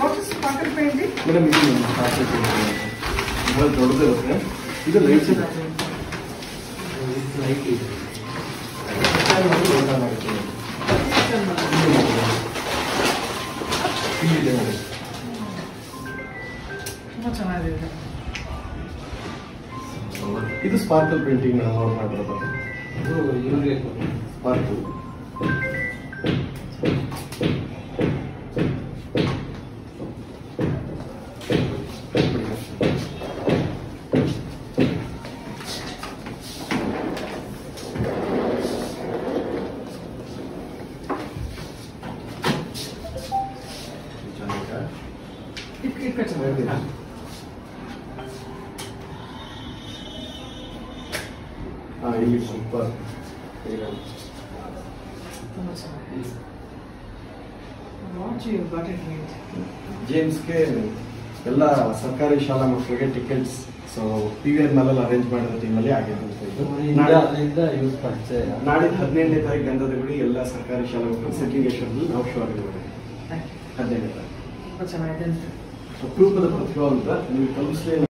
what is pocket painting madam ಇದು ನಮ್ಮ soft ಬಹಳ ದೊಡ್ಡದಿರುತ್ತೆ ಇದು ಲೈಟ್ ಲೈಟ್ ಇದೆ ಇಲ್ಲಿದೆ ನೋಡಿ ತುಂಬಾ ಚೆನ್ನಾಗಿದೆ ಇದು ಸ್ಪಾರ್ಕಲ್ ಪ್ರಿಂಟಿಂಗ್ ನಾವು ನೋಡ್ ಮಾಡಿರೋದು ಇದು ಇವ್ರಿಗೆ ಸ್ಪಾರ್ಕಲ್ ಇಟ್ಕ ಇಟ್ಕ ಚೆನ್ನಾಗಿದೆ ಹಾ ಇಲ್ಲಿ ಸ್ವಲ್ಪ ಈಗ ತುಂಬಾ ಚೆನ್ನಾಗಿದೆ watch you got it meet ಜೇಮ್ಸ್ಗೆ ಎಲ್ಲ ಸರ್ಕಾರಿ ಶಾಲಾ ಮಕ್ಕಳಿಗೆ tickets so P V R ನಲ್ಲೆಲ್ಲ ಅರೇಂಜ್ ಮಾಡಿರೋ ಟೀಮಲ್ಲಿ ಆಗಿರುತ್ತೆ ಇದು ನಾಳೆ- ಇಂದ ಯೂಸ್ ಪರಿಚಯ ನಾಡಿದ್ದು ಹದಿನೆಂಟನೇ ತಾರೀಕು ಗಂಧದ ಗುಡಿ ಎಲ್ಲ ಸರ್ಕಾರಿ ಶಾಲಾ ಮಕ್ಕಳು ಸಿದ್ಲಿಂಗೇಶ್ವರದಲ್ಲಿ ನಾವು ಶೋ ಆಗಿದ್ದೇವೆ ಥ್ಯಾಂಕ್ ಯು ಹದಿನೆಂಟನೇ ತಾರೀಕು ತುಂಬಾ ಚೆನ್ನಾಗಿದೆ ಅಂತ ಅಪರೂಪದ ಪ್ರತಿಭಾ ಅಂತ ನೀವು ಕಲಿಸ್ಲೇ